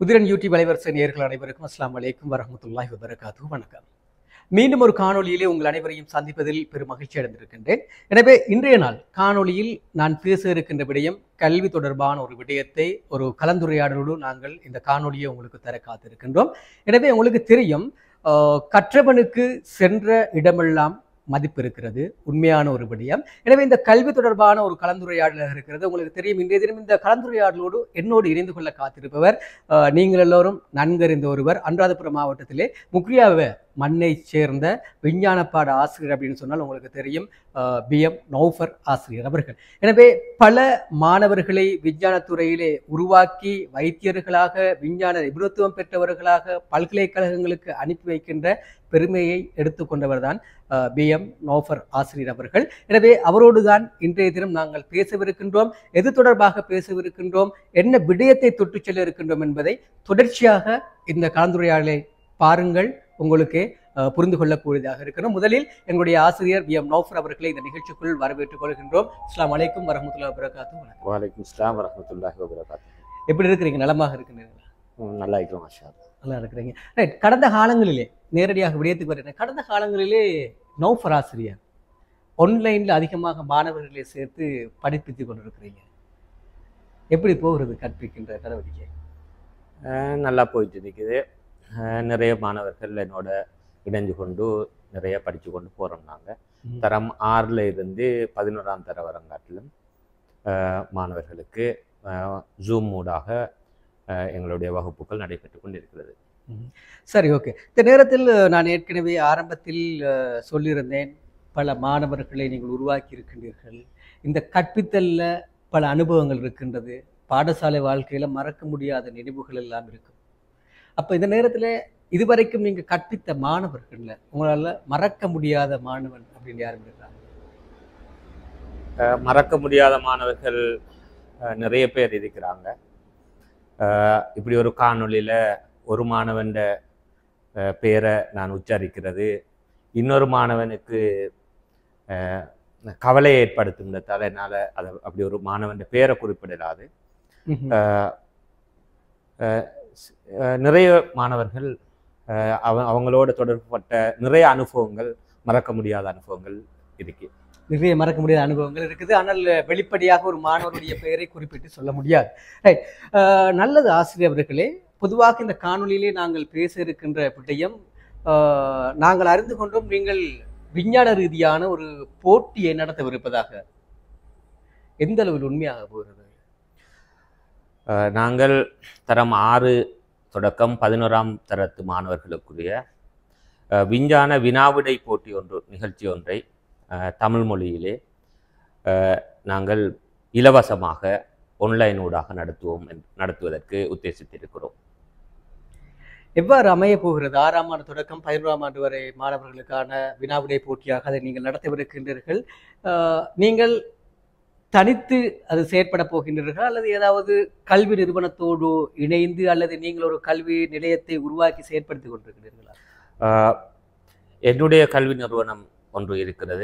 Uthiran YouTube அலைவரிசை நேயர்கள் அனைவருக்கும் அஸ்ஸலாமு அலைக்கும் வரஹ்மத்துல்லாஹி வபரகாத்து வணக்கம் மீண்டும் ஒரு காணொளியிலே உங்கள் அனைவரையும் சந்திப்பதில் பெரும் மகிழ்ச்சி அடைந்திருக்கின்றேன் எனவே இன்றைய நாள் காணொளியில் நான் பேச இருக்கின்ற விடயம் கல்வி தொடர்பான ஒரு விடயத்தை ஒரு கலந்துரையாடலோடு நாங்கள் இந்த காணொளியை உங்களுக்கு தர காத்திருக்கின்றோம் எனவே உங்களுக்கு தெரியும் ஆஹ், கற்றவனுக்கு சென்ற இடமெல்லாம் மதிப்பு இருக்கிறது உண்மையான ஒரு விடயம் எனவே இந்த கல்வி தொடர்பான ஒரு கலந்துரையாடலாக இருக்கிறது உங்களுக்கு தெரியும் இன்றைய தினம் இந்த கலந்துரையாடலோடு என்னோடு இணைந்து கொள்ள காத்திருப்பவர் ஆஹ், நீங்கள் எல்லோரும் நன்கறிந்த ஒருவர் அனுராதபுரம் மாவட்டத்திலே முக்ரியாவை மண்ணை சேர்ந்த விஞ்ஞான பாட ஆசிரியர் அப்படின்னு சொன்னால் உங்களுக்கு தெரியும் பி எம் நௌஃபர் ஆசிரியர் அவர்கள் எனவே பல மாணவர்களை விஞ்ஞானத்துறையிலே உருவாக்கி வைத்தியர்களாக விஞ்ஞான நிபுணத்துவம் பெற்றவர்களாக பல்கலைக்கழகங்களுக்கு அனுப்பி வைக்கின்ற பெருமையை எடுத்துக்கொண்டவர் தான் பி எம் நௌஃபர் ஆசிரியர் அவர்கள் எனவே அவரோடு தான் இன்றைய தினம் நாங்கள் பேசவிருக்கின்றோம் எது தொடர்பாக பேசவிருக்கின்றோம் என்ன விடயத்தை தொட்டுச் செல்ல இருக்கின்றோம் என்பதை தொடர்ச்சியாக இந்த கலந்துரையாடலை பாருங்கள் உங்களுக்கு அஹ், புரிந்து கொள்ளக்கூடியதாக இருக்கணும் முதலில் எங்களுடைய ஆசிரியர் பி எம் நௌஃபர் அவர்களை இந்த நிகழ்ச்சிக்குள் வரவேற்றுக் கொள்கின்றோம் அஸ்லாம் வலைக்கும் வரமத்துல்லா வரகாத்து வணக்கம் வலைக்கும் இஸ்லாம் வரமத்துல்லாஹி வபரகாத்து எப்படி இருக்கிறீங்க நலமாக இருக்கிறீங்களா நல்லா இருக்கிறோம் மாஷா அல்லாஹ். நல்லா இருக்கிறீங்க ரைட் கடந்த காலங்களிலே நேரடியாக விடயத்துக்கு வருகிறேன் கடந்த காலங்களிலே நௌஃபர் ஆசிரியர் ஆன்லைனில் அதிகமாக மாணவர்களை சேர்த்து படிப்பித்துக் கொண்டிருக்கிறீங்க எப்படி போகிறது கற்பிக்கின்ற நடவடிக்கை அஹ் நல்லா போயிட்டு இருக்குது அஹ் நிறைய மாணவர்கள் என்னோட இணைஞ்சு கொண்டு நிறைய படித்து கொண்டு போகிறோம் நாங்கள் தரம் ஆறில் இருந்து பதினோராம் தர வரங்காட்டிலும் அஹ் மாணவர்களுக்கு ஜூம் மூடாக அஹ் எங்களுடைய வகுப்புகள் நடைபெற்று கொண்டிருக்கிறது சரி ஓகே இந்த நேரத்தில் நான் ஏற்கனவே ஆரம்பத்தில் அஹ், சொல்லியிருந்தேன் பல மாணவர்களை நீங்கள் உருவாக்கி இருக்கின்றீர்கள் இந்த கற்பித்தல்ல பல அனுபவங்கள் இருக்கின்றது பாடசாலை வாழ்க்கையில மறக்க முடியாத நினைவுகள் எல்லாம் இருக்கும் அப்ப இந்த நேரத்துல இதுவரைக்கும் நீங்க கற்பித்த மாணவர்கள்ல உங்களால மறக்க முடியாத மாணவன் அப்படின்னு யாரும் இருக்காங்க அஹ் மறக்க முடியாத மாணவர்கள் அஹ் நிறைய பேர் இருக்கிறாங்க அஹ் இப்படி ஒரு காணொளியில் ஒரு மாணவன் பேரை நான் உச்சரிக்கிறது இன்னொரு மாணவனுக்கு அஹ், கவலையை ஏற்படுத்தும்ன்றதால என்னால் அதை அப்படி ஒரு மாணவன் பேரை குறிப்பிடலாது அஹ், அஹ், ஸ்- அஹ், நிறைய மாணவர்கள் அஹ், அவ அவங்களோட தொடர்புபட்ட நிறைய அனுபவங்கள் மறக்க முடியாத அனுபவங்கள் இருக்கு நிறைய மறக்க முடியாத அனுபவங்கள் இருக்குது ஆனால் வெளிப்படையாக ஒரு மாணவருடைய பெயரை குறிப்பிட்டு சொல்ல முடியாது ரைட் நல்லது ஆசிரியர் அவர்களே பொதுவாக இந்த காணொளியிலே நாங்கள் பேச இருக்கின்ற விடயம் ஆஹ், நாங்கள் அறிந்து கொண்டோம் நீங்கள் விஞ்ஞான ரீதியான ஒரு போட்டியை நடத்தவிருப்பதாக எந்த அளவில் உண்மையாக போகிறது அஹ், நாங்கள் தரம் ஆறு தொடக்கம் பதினோராம் தரத்து மாணவர்களுக்குரிய அஹ், விஞ்ஞான வினாவிடை போட்டி ஒன்று நிகழ்ச்சி ஒன்றை அஹ், தமிழ் மொழியிலே அஹ், நாங்கள் இலவசமாக ஒன்லைன் ஊடாக நடத்துவோம் என்று- நடத்துவதற்கு உத்தேசித்திருக்கிறோம் எவ்வாறு அமைய போகிறது ஆறாம் ஆண்டு தொடக்கம் பதினோராம் ஆண்டு வரை மாணவர்களுக்கான வினாவிடை போட்டியாக அதை நீங்கள் நடத்தவிருக்கின்றீர்கள் ஆஹ், நீங்கள் தனித்து அது செயற்பட போகின்றீர்கள் அல்லது ஏதாவது கல்வி நிறுவனத்தோடு இணைந்து அல்லது நீங்கள் ஒரு கல்வி நிலையத்தை உருவாக்கி செயற்படுத்தி கொண்டிருக்கிறீர்களா அஹ், என்னுடைய கல்வி நிறுவனம் ஒன்று இருக்கிறது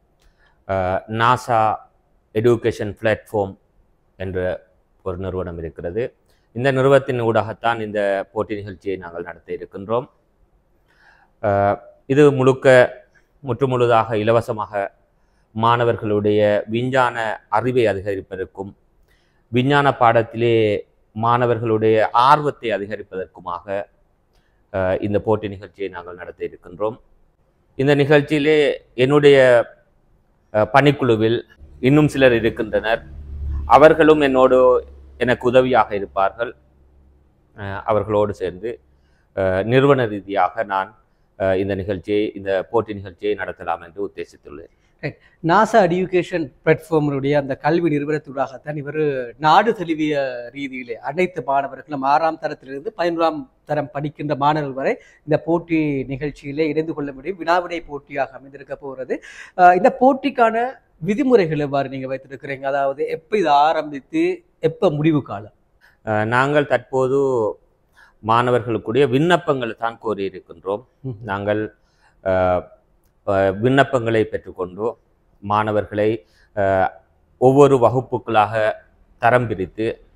நாசா எடுகேஷன் பிளாட்ஃபார்ம் என்ற ஒரு நிறுவனம் இருக்கிறது இந்த நிறுவனத்தின் ஊடாகத்தான் இந்த போட்டி நிகழ்ச்சியை நாங்கள் நடத்த இருக்கின்றோம் அஹ், இது முழுக்க முற்றுமுழுதாக இலவசமாக மாணவர்களுடைய விஞ்ஞான அறிவை அதிகரிப்பதற்கும் விஞ்ஞான பாடத்திலே மாணவர்களுடைய ஆர்வத்தை அதிகரிப்பதற்குமாக அஹ், இந்த போட்டி நிகழ்ச்சியை நாங்கள் நடத்த இருக்கின்றோம் இந்த நிகழ்ச்சியிலே என்னுடைய அஹ், பணிக்குழுவில் இன்னும் சிலர் இருக்கின்றனர் அவர்களும் என்னோடு எனக்கு உதவியாக இருப்பார்கள் அஹ், அவர்களோடு சேர்ந்து அஹ், நிறுவன ரீதியாக நான் அஹ், இந்த நிகழ்ச்சியை இந்த போட்டி நிகழ்ச்சியை நடத்தலாம் என்று உத்தேசித்துள்ளேன் நாசா எடியூகேஷன் பிளாட்ஃபார்முடைய அந்த கல்வி நிறுவனத்தூடாகத்தான் இவர் நாடு தழுவிய ரீதியிலே அனைத்து மாணவர்களும் ஆறாம் தரத்திலிருந்து பதினோராம் தரம் படிக்கின்ற மாணவர்கள் வரை இந்த போட்டி நிகழ்ச்சியிலே இணைந்து கொள்ள முடியும் வினாவிடை போட்டியாக அமைந்திருக்க போகிறது அஹ் இந்த போட்டிக்கான விதிமுறைகள் எவ்வாறு நீங்க வைத்திருக்கிறீங்க அதாவது எப்போ இது ஆரம்பித்து எப்போ முடிவு காலம் அஹ், நாங்கள் தற்போது மாணவர்களுக்குரிய விண்ணப்பங்களை தான் கோரியிருக்கின்றோம் நாங்கள் அஹ், அஹ், விண்ணப்பங்களை பெற்றுக்கொண்டு மாணவர்களை அஹ், ஒவ்வொரு வகுப்புகளாக தரம் பிரித்து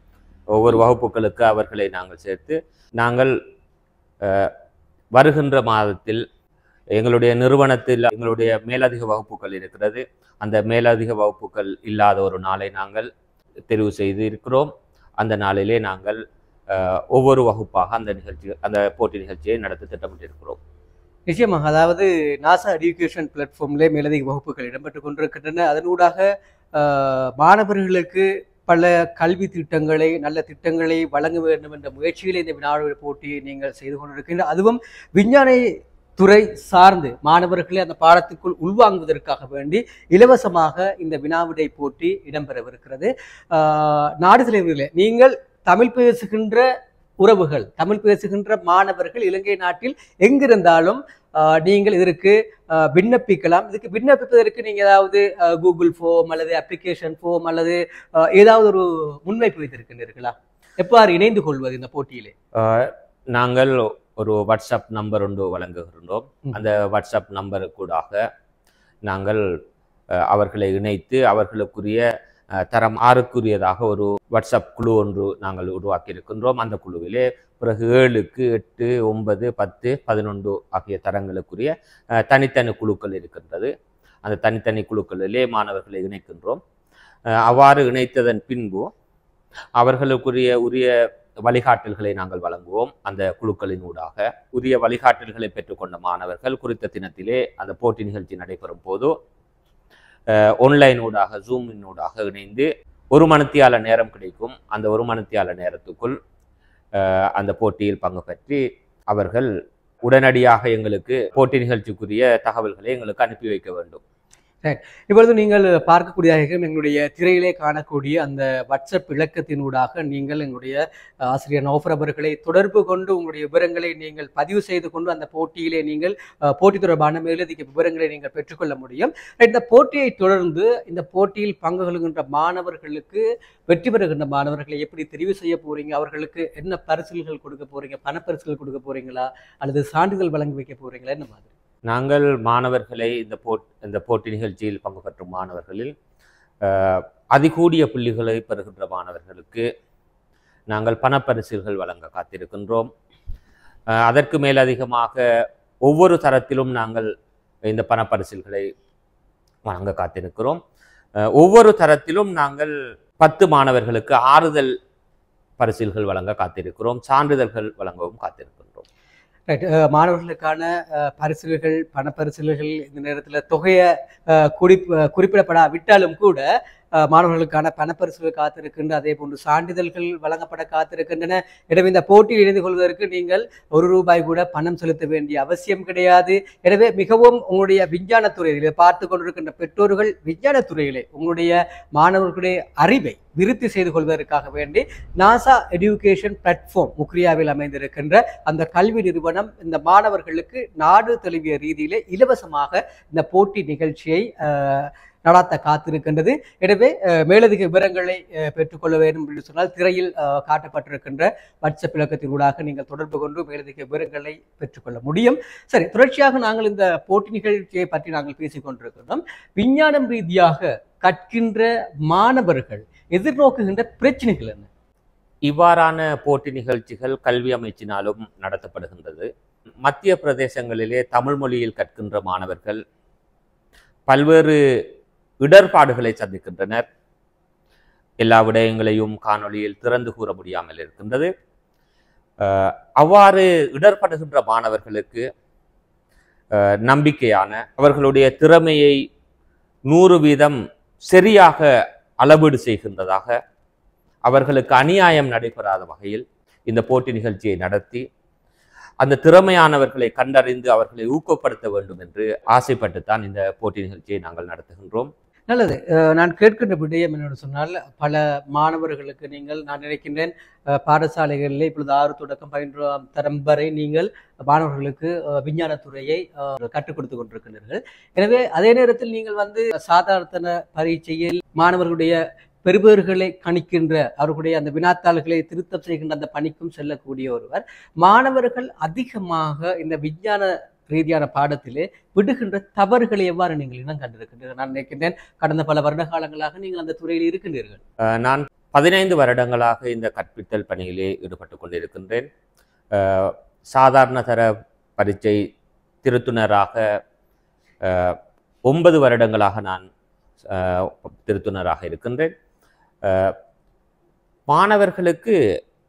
ஒவ்வொரு வகுப்புகளுக்கு அவர்களை நாங்கள் சேர்த்து நாங்கள் அஹ், வருகின்ற மாதத்தில் எங்களுடைய நிறுவனத்தில் எங்களுடைய மேலதிக வகுப்புகள் இருக்கிறது அந்த மேலதிக வகுப்புகள் இல்லாத ஒரு நாளை நாங்கள் தெரிவு செய்து இருக்கிறோம் அந்த நாளிலே நாங்கள் அஹ், ஒவ்வொரு வகுப்பாக அந்த நிகழ்ச்சி அந்த போட்டி நிகழ்ச்சியை நடத்த திட்டமிட்டிருக்கிறோம் நிச்சயமாக அதாவது நாசா எஜுகேஷன் பிளாட்ஃபார்ம்லே மேலதிக வகுப்புகள் இடம்பெற்றுக் கொண்டிருக்கின்றன அதனூடாக ஆஹ், மாணவர்களுக்கு பல கல்வி திட்டங்களை நல்ல திட்டங்களை வழங்க வேண்டும் என்ற முயற்சியில் இந்த வினாடி போட்டியை நீங்கள் செய்து கொண்டிருக்கின்ற அதுவும் விஞ்ஞான துறை சார்ந்து மாணவர்களை அந்த பாடத்துக்குள் உள்வாங்குவதற்காக வேண்டி இலவசமாக இந்த வினாவிடை போட்டி இடம்பெறவிருக்கிறது ஆஹ், நாடு தலைவர்களே நீங்கள் தமிழ் பேசுகின்ற உறவுகள் தமிழ் பேசுகின்ற மாணவர்கள் இலங்கை நாட்டில் எங்கிருந்தாலும் ஆஹ், நீங்கள் இதற்கு ஆஹ், விண்ணப்பிக்கலாம் இதுக்கு விண்ணப்பிப்பதற்கு நீங்க ஏதாவது ஆஹ், கூகுள் ஃபோம் அல்லது அப்ளிகேஷன் ஃபோம் அல்லது ஆஹ், ஏதாவது ஒரு முன்வைப்பு வைத்திருக்கின்றீர்களா எவ்வாறு இணைந்து கொள்வது இந்த போட்டியிலே அஹ், நாங்கள் ஒரு வாட்ஸ்அப் நம்பர் ஒன்று வழங்குகின்றோம் ம். அந்த வாட்ஸ்அப் நம்பருக்கூடாக நாங்கள் அஹ், அவர்களை இணைத்து அவர்களுக்குரிய அஹ், தரம் ஆறுக்குரியதாக ஒரு வாட்ஸ்அப் குழு ஒன்று நாங்கள் உருவாக்கி இருக்கின்றோம் அந்த குழுவிலே பிறகு ஏழுக்கு எட்டு ஒன்பது பத்து பதினொன்று ஆகிய தரங்களுக்குரிய அஹ், தனித்தனி குழுக்கள் இருக்கின்றது அந்த தனித்தனி குழுக்களிலே மாணவர்களை இணைக்கின்றோம் அஹ், அவ்வாறு இணைத்ததன் பின்பு அவர்களுக்குரிய உரிய வழிகாட்டல்களை நாங்கள் வழங்குவோம் அந்த குழுக்களின் ஊடாக உரிய வழிகாட்டல்களை பெற்றுக்கொண்ட மாணவர்கள் குறித்த தினத்திலே அந்த போட்டி நிகழ்ச்சி நடைபெறும் போது ஒன்லைன் ஊடாக ஜூமின் ஊடாக இணைந்து ஒரு மணித்தியால நேரம் கிடைக்கும் அந்த ஒரு மணித்தியால நேரத்துக்குள் அஹ், அந்த போட்டியில் பங்கு பெற்றி அவர்கள் உடனடியாக எங்களுக்கு போட்டி நிகழ்ச்சிக்குரிய தகவல்களை எங்களுக்கு அனுப்பி வைக்க வேண்டும் இப்பொழுது நீங்கள் பார்க்கக்கூடிய எங்களுடைய திரையிலே காணக்கூடிய அந்த வாட்ஸ்அப் இலக்கத்தினூடாக நீங்கள் எங்களுடைய அஹ், ஆசிரியர் நௌஃபர் அவர்களை தொடர்பு கொண்டு உங்களுடைய விவரங்களை நீங்கள் பதிவு செய்து கொண்டு அந்த போட்டியிலே நீங்கள் அஹ், போட்டி தொடர்பான மேலதிக விவரங்களை நீங்கள் பெற்றுக்கொள்ள முடியும் இந்த போட்டியை தொடர்ந்து இந்த போட்டியில் பங்கு கொள்கின்ற மாணவர்களுக்கு வெற்றி பெறுகின்ற மாணவர்களை எப்படி தெரிவு செய்ய போறீங்க அவர்களுக்கு என்ன பரிசுகள் கொடுக்க போறீங்க பணப்பரிசுகள் கொடுக்க போறீங்களா அல்லது சான்றிதழ் வழங்கி வைக்க போறீங்களா என்ன மாதிரி நாங்கள் மாணவர்களை இந்த போட் இந்த போட்டி நிகழ்ச்சியில் பங்கு பெற்றும் மாணவர்களில் அஹ், அதிகூடிய புள்ளிகளை பெறுகின்ற மாணவர்களுக்கு நாங்கள் பணப்பரிசுகள் வழங்க காத்திருக்கின்றோம் அஹ், அதற்கு மேலதிகமாக ஒவ்வொரு தரத்திலும் நாங்கள் இந்த பணப்பரிசுகளை வழங்க காத்திருக்கிறோம் அஹ், ஒவ்வொரு தரத்திலும் நாங்கள் பத்து மாணவர்களுக்கு ஆறுதல் பரிசில்கள் வழங்க காத்திருக்கிறோம் சான்றிதழ்கள் வழங்கவும் காத்திருக்கின்றோம் ரைட் மாணவர்களுக்கான அஹ், பரிசுகள் பணப்பரிசுகள் இந்த நேரத்தில் தொகையை அஹ், குறிப் அஹ், குறிப்பிடப்படாவிட்டாலும் கூட அஹ், மாணவர்களுக்கான பணப்பரிசுகள் காத்திருக்கின்ற அதே போன்று சான்றிதழ்கள் வழங்கப்பட காத்திருக்கின்றன எனவே இந்த போட்டியில் இணைந்து கொள்வதற்கு நீங்கள் ஒரு ரூபாய் கூட பணம் செலுத்த வேண்டிய அவசியம் கிடையாது எனவே மிகவும் உங்களுடைய விஞ்ஞான துறையிலே பார்த்து கொண்டிருக்கின்ற பெற்றோர்கள் விஞ்ஞான துறையிலே உங்களுடைய மாணவர்களுடைய அறிவை விருத்தி செய்து கொள்வதற்காக வேண்டி நாசா எஜுகேஷன் பிளாட்ஃபார்ம் முக்ரியாவில் அமைந்திருக்கின்ற அந்த கல்வி நிறுவனம் இந்த மாணவர்களுக்கு நாடு தழுவிய ரீதியிலே இலவசமாக இந்த போட்டி நிகழ்ச்சியை அஹ், நடாத்த காத்திருக்கின்றது எனவே அஹ், மேலதிக விவரங்களை அஹ், பெற்றுக்கொள்ள வேண்டும் என்று சொன்னால் திரையில் அஹ், காட்டப்பட்டிருக்கின்ற வாட்ஸ்அப் இலக்கத்தினூடாக நீங்கள் தொடர்பு கொண்டு மேலதிக விவரங்களை பெற்றுக்கொள்ள முடியும் சரி தொடர்ச்சியாக நாங்கள் இந்த போட்டி நிகழ்ச்சியை பற்றி நாங்கள் பேசிக் கொண்டிருக்கிறோம் விஞ்ஞானம் ரீதியாக கற்கின்ற மாணவர்கள் எதிர்நோக்குகின்ற பிரச்சனைகள் என்ன இவ்வாறான போட்டி நிகழ்ச்சிகள் கல்வி அமைச்சினாலும் நடத்தப்படுகின்றது மத்திய பிரதேசங்களிலே தமிழ் மொழியில் கற்கின்ற மாணவர்கள் பல்வேறு இடர்பாடுகளை சந்திக்கின்றனர் எல்லா விடயங்களையும் காணொளியில் திறந்து கூற முடியாமல் இருக்கின்றது அஹ், அவ்வாறு இடர்படுகின்ற மாணவர்களுக்கு அஹ், நம்பிக்கையான அவர்களுடைய திறமையை நூறு வீதம் சரியாக அளவீடு செய்கின்றதாக அவர்களுக்கு அநியாயம் நடைபெறாத வகையில் இந்த போட்டி நிகழ்ச்சியை நடத்தி அந்த திறமையானவர்களை கண்டறிந்து அவர்களை ஊக்கப்படுத்த வேண்டும் என்று ஆசைப்பட்டுத்தான் இந்த போட்டி நிகழ்ச்சியை நாங்கள் நடத்துகின்றோம் நல்லது அஹ் நான் கேட்கின்ற விடயம் என்னென்னு சொன்னால் பல மாணவர்களுக்கு நீங்கள் நான் நினைக்கின்றேன் அஹ் பாடசாலைகளில் இப்பொழுது ஆறு தொடக்கம் பயின்றாம் தரம் வரை நீங்கள் மாணவர்களுக்கு அஹ் விஞ்ஞானத்துறையை அஹ் கற்றுக் கொடுத்து கொண்டிருக்கின்றீர்கள் எனவே அதே நேரத்தில் நீங்கள் வந்து சாதாரண பரீட்சையில் மாணவர்களுடைய பெறுபேறுகளை கணிக்கின்ற அவர்களுடைய அந்த வினாத்தாள்களை திருத்தம் செய்கின்ற அந்த பணிக்கும் செல்லக்கூடிய ஒருவர் மாணவர்கள் அதிகமாக இந்த விஞ்ஞான ரீதியான பாடத்திலே விடுகின்ற தவறுகளை எவ்வாறு நீங்கள் இனம் கண்டிருக்கின்றீர்கள் நான் நினைக்கின்றேன் கடந்த பல வருட காலங்களாக நீங்கள் அந்த துறையில் இருக்கின்றீர்கள் அஹ் நான் பதினைந்து வருடங்களாக இந்த கற்பித்தல் பணியிலே ஈடுபட்டு கொண்டிருக்கின்றேன் அஹ், சாதாரண தர பரீட்சை திருத்துனராக அஹ், ஒன்பது வருடங்களாக நான் அஹ், திருத்துனராக இருக்கின்றேன் அஹ், மாணவர்களுக்கு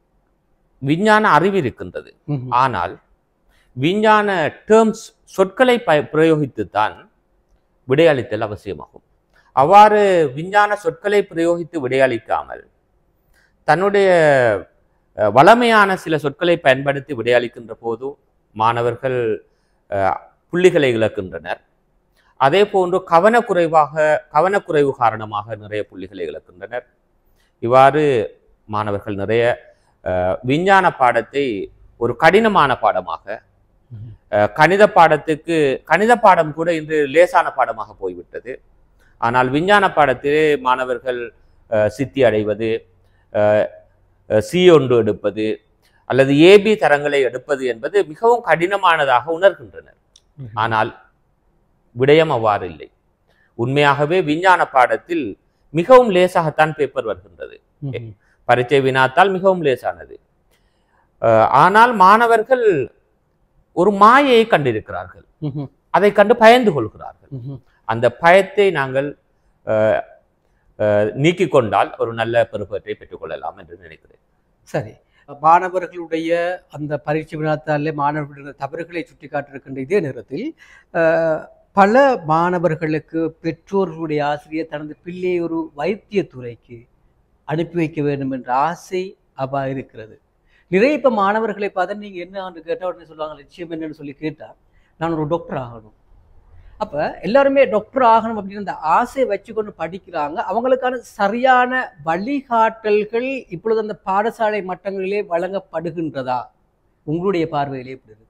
விஞ்ஞான அறிவு இருக்கின்றது ம்ஹும். ஆனால் விஞ்ஞான டேர்ம்ஸ் சொற்களை ப பிரயோகித்துத்தான் விடையளித்தல் அவசியமாகும் அவ்வாறு விஞ்ஞான சொற்களை பிரயோகித்து விடையளிக்காமல் தன்னுடைய அஹ், வளமையான சில சொற்களை பயன்படுத்தி விடையளிக்கின்ற போது மாணவர்கள் அஹ், புள்ளிகளை இழக்கின்றனர் அதே போன்று கவனக்குறைவாக கவனக்குறைவு காரணமாக நிறைய புள்ளிகளை இழக்கின்றனர் இவ்வாறு மாணவர்கள் நிறைய அஹ், விஞ்ஞான பாடத்தை ஒரு கடினமான பாடமாக ம்ஹும். அஹ், கணித பாடத்துக்கு கணித பாடம் கூட இன்று லேசான பாடமாக போய்விட்டது ஆனால் விஞ்ஞான பாடத்திலே மாணவர்கள் அஹ், சித்தி அடைவது அஹ், அஹ், சி ஒன்று எடுப்பது அல்லது ஏபி தரங்களை எடுப்பது என்பது மிகவும் கடினமானதாக உணர்கின்றனர் ம்ஹும். ஆனால் விடயம் அவ்வாறு இல்லை உண்மையாகவே விஞ்ஞான பாடத்தில் மிகவும் லேசாகத்தான் பேப்பர் வருகின்றது ம்ஹும். பரீட்சை வினாத்தால் மிகவும் லேசானது அஹ், ஆனால் மாணவர்கள் ஒரு மாயையை கண்டிருக்கிறார்கள் ம்ஹும். அதை கண்டு பயந்து கொள்கிறார்கள் ம்ஹும். அந்த பயத்தை நாங்கள் அஹ், அஹ், நீக்கிக் கொண்டால் ஒரு நல்ல பெருப்பற்றை பெற்றுக்கொள்ளலாம் என்று நினைக்கிறேன் சரி மாணவர்களுடைய அந்த பரீட்சை வினாத்தாலே மாணவர்களுடைய தவறுகளை சுட்டி காட்டிருக்கின்ற இதே நேரத்தில் அஹ், பல மாணவர்களுக்கு பெற்றோர்களுடைய ஆசிரியர் தனது பிள்ளையை ஒரு வைத்தியத்துறைக்கு அனுப்பி வைக்க வேண்டும் என்ற ஆசை அவா இருக்கிறது நிறைய இப்போ மாணவர்களை பார்த்தா நீங்கள் என்ன கேட்டால் உடனே சொல்லுவாங்க லட்சியம் என்னன்னு சொல்லி கேட்டால் நான் ஒரு டாக்டர் ஆகணும் அப்போ எல்லாருமே டாக்டர் ஆகணும் அப்படின்னு அந்த ஆசையை வச்சுக்கொண்டு படிக்கிறாங்க அவங்களுக்கான சரியான வழிகாட்டல்கள் இப்பொழுது அந்த பாடசாலை மட்டங்களிலே வழங்கப்படுகின்றதா உங்களுடைய பார்வையிலே எப்படி இருக்கிறது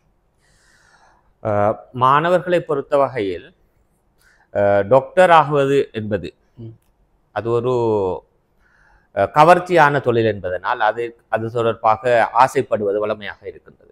அஹ், மாணவர்களை பொறுத்த வகையில் அஹ், டாக்டர் ஆகுவது என்பது ம். அது ஒரு அஹ், கவர்ச்சியான தொழில் என்பதனால் அது அது தொடர்பாக ஆசைப்படுவது வளமையாக இருக்கின்றது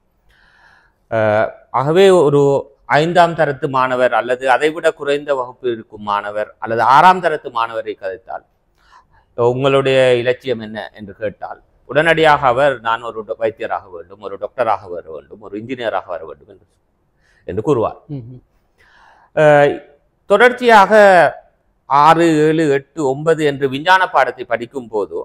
அஹ், ஆகவே ஒரு ஐந்தாம் தரத்து மாணவர் அல்லது அதைவிட குறைந்த வகுப்பு இருக்கும் மாணவர் அல்லது ஆறாம் தரத்து மாணவரை கதைத்தால் உங்களுடைய இலட்சியம் என்ன என்று கேட்டால் உடனடியாக அவர் நான் ஒரு டொ- வைத்தியராக வேண்டும் ஒரு டாக்டராக வர வேண்டும் ஒரு இன்ஜினியராக வர வேண்டும் என்று என்று கூறுவார் ம்ஹும். அஹ் தொடர்ச்சியாக ஆறு ஏழு எட்டு ஒன்பது என்று விஞ்ஞான பாடத்தை படிக்கும் போது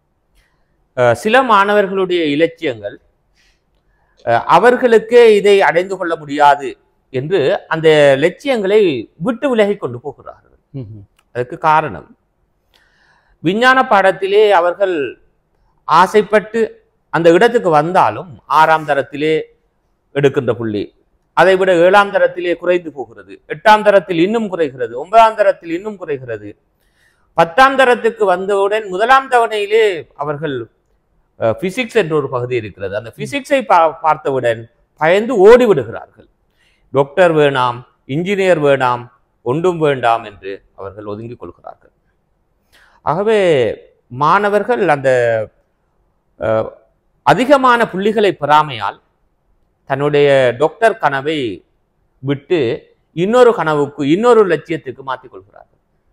அஹ் சில மாணவர்களுடைய இலட்சியங்கள் அஹ் அவர்களுக்கே இதை அடைந்து கொள்ள முடியாது என்று அந்த லட்சியங்களை விட்டு விலகி கொண்டு போகிறார்கள் ம்ஹும். அதுக்கு காரணம் விஞ்ஞான பாடத்திலே அவர்கள் ஆசைப்பட்டு அந்த இடத்துக்கு வந்தாலும் ஆறாம் தரத்திலே எடுக்கின்ற புள்ளி அதை விட ஏழாம் தரத்திலே குறைந்து போகிறது எட்டாம் தரத்தில் இன்னும் குறைகிறது ஒன்பதாம் தரத்தில் இன்னும் குறைகிறது பத்தாம் தரத்துக்கு வந்தவுடன் முதலாம் தவணையிலே அவர்கள் பிசிக்ஸ் என்ற ஒரு பகுதி இருக்கிறது அந்த பிசிக்ஸை பா பார்த்தவுடன் பயந்து ஓடி விடுகிறார்கள் டாக்டர் வேணாம் இன்ஜினியர் வேணாம் ஒன்றும் வேண்டாம் என்று அவர்கள் ஒதுங்கிக் கொள்கிறார்கள் ஆகவே மாணவர்கள் அந்த அஹ், அதிகமான புள்ளிகளை பெறாமையால் தன்னுடைய டாக்டர் கனவை விட்டு இன்னொரு கனவுக்கு இன்னொரு லட்சியத்துக்கு மாற்றிக் கொள்கிறார்கள்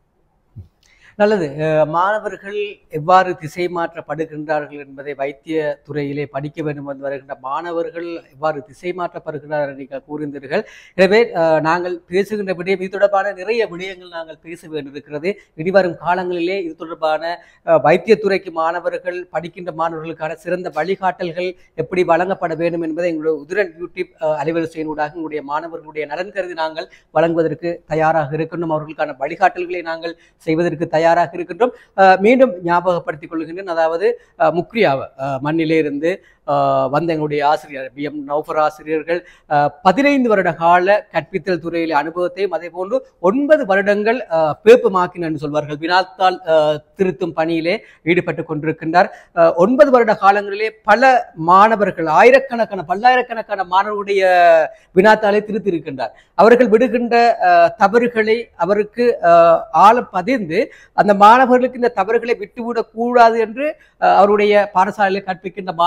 நல்லது அஹ், மாணவர்கள் எவ்வாறு திசை மாற்றப்படுகின்றார்கள் என்பதை வைத்திய துறையிலே படிக்க வேண்டும் என்று வருகின்ற மாணவர்கள் எவ்வாறு திசை மாற்றப்படுகிறார்கள் என்று நீங்கள் கூறியிருந்தீர்கள் எனவே அஹ், நாங்கள் பேசுகின்ற விடயம் இது தொடர்பான நிறைய விடயங்கள் நாங்கள் பேச வேண்டியிருக்கிறது இனிவரும் காலங்களிலே இது தொடர்பான அஹ், வைத்தியத்துறைக்கு மாணவர்கள் படிக்கின்ற மாணவர்களுக்கான சிறந்த வழிகாட்டல்கள் எப்படி வழங்கப்பட வேண்டும் என்பதை எங்களுடைய உதிரன் யூடியூப் அஹ், அலைவரிசையினூடாக எங்களுடைய மாணவர்களுடைய நலன் கருதி நாங்கள் வழங்குவதற்கு தயாராக இருக்கின்றோம் அவர்களுக்கான வழிகாட்டல்களை நாங்கள் செய்வதற்கு தயாராக இருக்கின்றோம் அஹ், மீண்டும் ஞாபகப்படுத்திக் கொள்கின்றேன் அதாவது அஹ், முக்ரியாவை அஹ், மண்ணிலே இருந்து அஹ், வந்த எங்களுடைய ஆசிரியர் பி எம் நௌஃபர் ஆசிரியர்கள் அஹ், பதினைந்து வருட கால கற்பித்தல் துறையில் அனுபவத்தையும் அதே போன்று ஒன்பது வருடங்கள் அஹ், பேப்பு மாக்கின் என்று சொல்வார்கள் வினாத்தால் அஹ், திருத்தும் பணியிலே ஈடுபட்டு கொண்டிருக்கின்றார் அஹ், ஒன்பது வருட காலங்களிலே பல மாணவர்கள் ஆயிரக்கணக்கான பல்லாயிரக்கணக்கான மாணவருடைய வினாத்தாளை திருத்திருக்கின்றார் அவர்கள் விடுகின்ற அஹ், தவறுகளை அவருக்கு அஹ், ஆழ பதிந்து அந்த மாணவர்களுக்கு இந்த தவறுகளை விட்டுவிடக் கூடாது என்று அஹ், அவருடைய பாடசாலையில் கற்பிக்கின்ற மாணவர்களுக்கு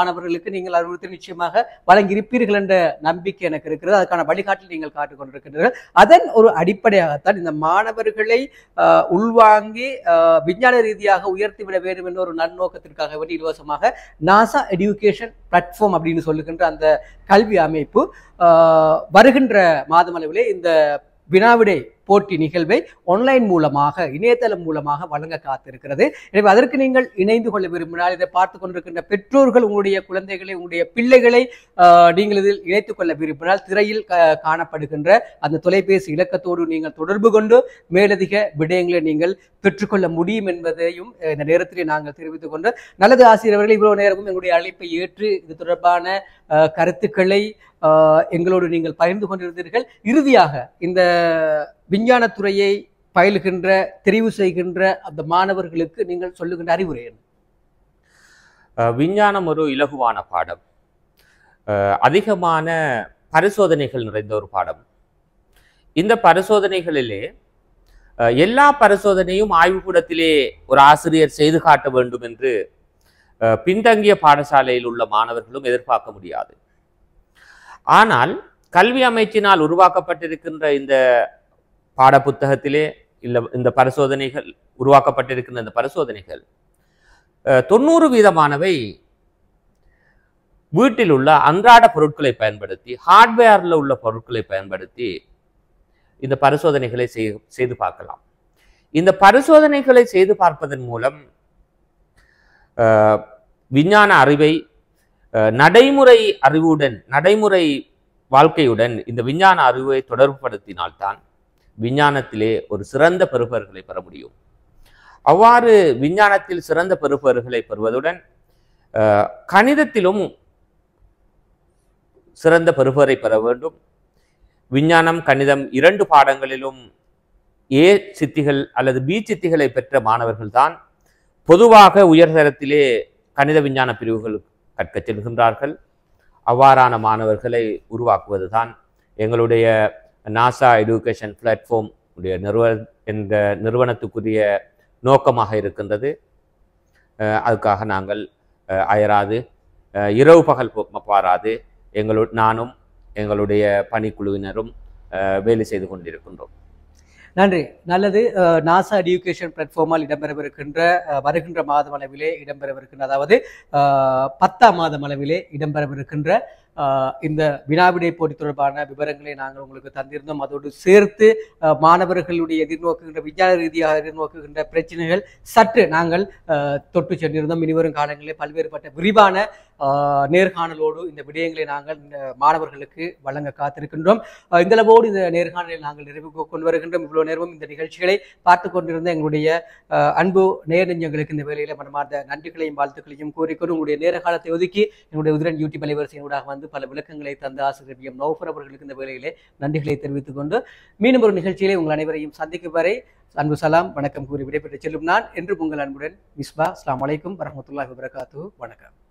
மாணவர்களுக்கு நீங்கள் அறிவுறுத்தி நிச்சயமாக வழங்கியிருப்பீர்கள் என்ற நம்பிக்கை எனக்கு இருக்கிறது அதுக்கான வழிகாட்டில் நீங்கள் காட்டிக் கொண்டிருக்கின்றீர்கள் அதன் ஒரு அடிப்படையாகத்தான் இந்த மாணவர்களை ஆஹ், உள்வாங்கி ஆஹ், விஞ்ஞான ரீதியாக உயர்த்திவிட வேண்டும் என்ற ஒரு நன்னோக்கத்திற்காக வேண்டி இலவசமாக நாசா எடுகேஷன் பிளாட்ஃபார்ம் அப்படின்னு சொல்லுகின்ற அந்த கல்வி அமைப்பு ஆஹ், வருகின்ற மாதமளவிலே இந்த வினாவிடை போட்டி நிகழ்வை ஆன்லைன் மூலமாக இணையதளம் மூலமாக வழங்க காத்திருக்கிறது எனவே அதற்கு நீங்கள் இணைந்து கொள்ள விரும்பினால் இதை பார்த்து கொண்டிருக்கின்ற பெற்றோர்கள் உங்களுடைய குழந்தைகளை உங்களுடைய பிள்ளைகளை ஆஹ், நீங்கள் இதில் இணைத்துக் கொள்ள விரும்பினால் திரையில் கா- காணப்படுகின்ற அந்த தொலைபேசி இலக்கத்தோடு நீங்கள் தொடர்பு கொண்டு மேலதிக விடயங்களை நீங்கள் பெற்றுக்கொள்ள முடியும் என்பதையும் அஹ், இந்த நேரத்திலே நாங்கள் தெரிவித்துக் கொண்டு நல்லது ஆசிரியர்கள் இவ்வளவு நேரமும் எங்களுடைய அழைப்பை ஏற்று இது தொடர்பான அஹ், கருத்துக்களை அஹ், எங்களோடு நீங்கள் பகிர்ந்து கொண்டிருந்தீர்கள் இறுதியாக இந்த விஞ்ஞானத்துறையை பயிலுகின்ற தெரிவு செய்கின்ற அந்த மாணவர்களுக்கு நீங்கள் சொல்லுகின்ற அறிவுரை என்ன அஹ் விஞ்ஞானம் ஒரு இலகுவான பாடம் அஹ் அதிகமான பரிசோதனைகள் நிறைந்த ஒரு பாடம் இந்த பரிசோதனைகளிலே அஹ் எல்லா பரிசோதனையும் ஆய்வுக்கூடத்திலே ஒரு ஆசிரியர் செய்து காட்ட வேண்டும் என்று அஹ் பின்தங்கிய பாடசாலையில் உள்ள மாணவர்களும் எதிர்பார்க்க முடியாது ஆனால் கல்வி அமைச்சினால் உருவாக்கப்பட்டிருக்கின்ற இந்த பாடப்புத்தகத்திலே இல்ல இந்த பரிசோதனைகள் உருவாக்கப்பட்டிருக்கின்ற இந்த பரிசோதனைகள் அஹ் தொண்ணூறு வீதமானவை வீட்டில் உள்ள அன்றாட பொருட்களை பயன்படுத்தி ஹார்ட்வேரில் உள்ள பொருட்களை பயன்படுத்தி இந்த பரிசோதனைகளை செய்- செய்து பார்க்கலாம் இந்த பரிசோதனைகளை செய்து பார்ப்பதன் மூலம் அஹ், விஞ்ஞான அறிவை அஹ், நடைமுறை அறிவுடன் நடைமுறை வாழ்க்கையுடன் இந்த விஞ்ஞான அறிவை தொடர்புபடுத்தினால்தான் விஞ்ஞானத்திலே ஒரு சிறந்த பெறுபர்களை பெற முடியும் அவ்வாறு விஞ்ஞானத்தில் சிறந்த பெறுபர்களை பெறுவதுடன் அஹ், கணிதத்திலும் சிறந்த பெறுபரை பெற வேண்டும் விஞ்ஞானம் கணிதம் இரண்டு பாடங்களிலும் ஏ சித்திகள் அல்லது பி சித்திகளை பெற்ற மாணவர்கள்தான் பொதுவாக உயர்தரத்திலே கணித விஞ்ஞான பிரிவுகள் கற்கச் செல்கின்றார்கள் அவ்வாறான மாணவர்களை உருவாக்குவதுதான் எங்களுடைய நாசா எடுகேஷன் பிளாட்ஃபார்ம் உடைய நிறுவ என்ற நிறுவனத்துக்குரிய நோக்கமாக இருக்கின்றது அஹ் அதுக்காக நாங்கள் அஹ், அயராது அஹ், இரவு பகல் போ- பாராது எங்களு நானும் எங்களுடைய பணிக்குழுவினரும் அஹ், வேலை செய்து கொண்டிருக்கின்றோம் நன்றி நல்லது அஹ், நாசா எடியூகேஷன் பிளாட்ஃபார்மால் இடம்பெறவிருக்கின்ற அஹ், வருகின்ற மாதம் அளவிலே இடம்பெறவிருக்கின்ற அதாவது அஹ், பத்தாம் மாதம் அளவிலே இடம்பெறவிருக்கின்ற அஹ், இந்த வினாவிடை போட்டி தொடர்பான விவரங்களை நாங்கள் உங்களுக்கு தந்திருந்தோம் அதோடு சேர்த்து அஹ், மாணவர்களுடைய எதிர்நோக்குகின்ற விஞ்ஞான ரீதியாக எதிர்நோக்குகின்ற பிரச்சனைகள் சற்று நாங்கள் அஹ், தொட்டு சென்றிருந்தோம் இனிவரும் காலங்களில் பல்வேறுபட்ட விரிவான அஹ், நேர்காணலோடு இந்த விடயங்களை நாங்கள் இந்த மாணவர்களுக்கு வழங்க காத்திருக்கின்றோம் அஹ், இந்த அளவோடு இந்த நேர்காணலை நாங்கள் நிறைவு கொண்டு வருகின்றோம் இவ்வளவு நேரமும் இந்த நிகழ்ச்சிகளை பார்த்து கொண்டிருந்த எங்களுடைய அஹ், அன்பு நேரஞ்சங்களுக்கு இந்த வேலையில மனமார்ந்த நன்றிகளையும் வாழ்த்துக்களையும் கூறிக்கொண்டு உங்களுடைய நேர காலத்தை ஒதுக்கி எங்களுடைய உதிரன் யூடியூப் அலைவரிசையூடாக வந்து பல விளக்கங்களை தந்த ஆசிரியர் எம் நௌஃபர் அவர்களுக்கு இந்த வேலையிலே நன்றிகளை தெரிவித்துக் கொண்டு மீண்டும் ஒரு நிகழ்ச்சியிலே உங்கள் அனைவரையும் சந்திக்கும் வரை அன்பு சலாம் வணக்கம் கூறி விடைபெற்று செல்லும் நான் என்று உங்கள் அன்புடன் மிஸ்பா அஸ்லாம் வலைக்கும் வரமத்துல்லாஹி வபரகாத்து வணக்கம்